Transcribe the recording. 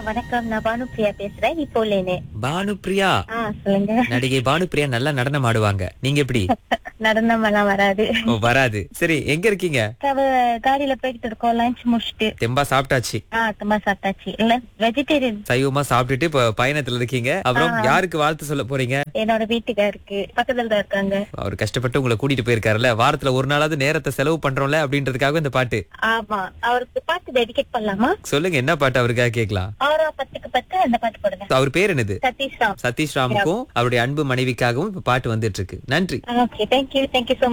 வணக்கம் நான் பானுப்ரியா பேசுறேன் இப்போ லேனே பானுப்ரியா ஆ சொல்லுங்க நடிகை பானுப்ரியா நல்லா நடனம் ஆடுவாங்க நீங்க எப்படி நடனம் எல்லாம் வராது ஓ வராது சரி எங்க இருக்கீங்க அவ காடியில போய்கிட்டு இருக்கோம் லஞ்ச் முடிச்சுட்டு தெம்பா சாப்பிட்டாச்சு ஆ சும்மா சாப்பிட்டாச்சு இல்ல வெஜிடேரியன் சைவமா சாப்பிட்டுட்டு இப்ப பயணத்துல இருக்கீங்க அப்புறம் யாருக்கு வாழ்த்து சொல்ல போறீங்க என்னோட வீட்டுக்காருக்கு பக்கத்துல தான் இருக்காங்க அவர் கஷ்டப்பட்டு உங்களை கூட்டிட்டு போயிருக்காருல்ல வாரத்துல ஒரு நாளாவது நேரத்தை செலவு பண்றோம்ல அப்படின்றதுக்காக இந்த பாட்டு ஆமா அவருக்கு பாட்டு டெடிகேட் பண்ணலாமா சொல்லுங்க என்ன பாட்டு அவருக்காக கேட்கலாம் ஆறா பத்துக்கு பத்து அந்த பாட்டு போடுங்க அவர் பேர் என்னது சதீஷ் ராம் சதீஷ் ராமுக்கும் அவருடைய அன்பு மனைவிக்காகவும் இப்ப பாட்டு வந்துட்டு இருக்கு நன்றி ஓகே தேங்க்யூ தேங்க்யூ சோ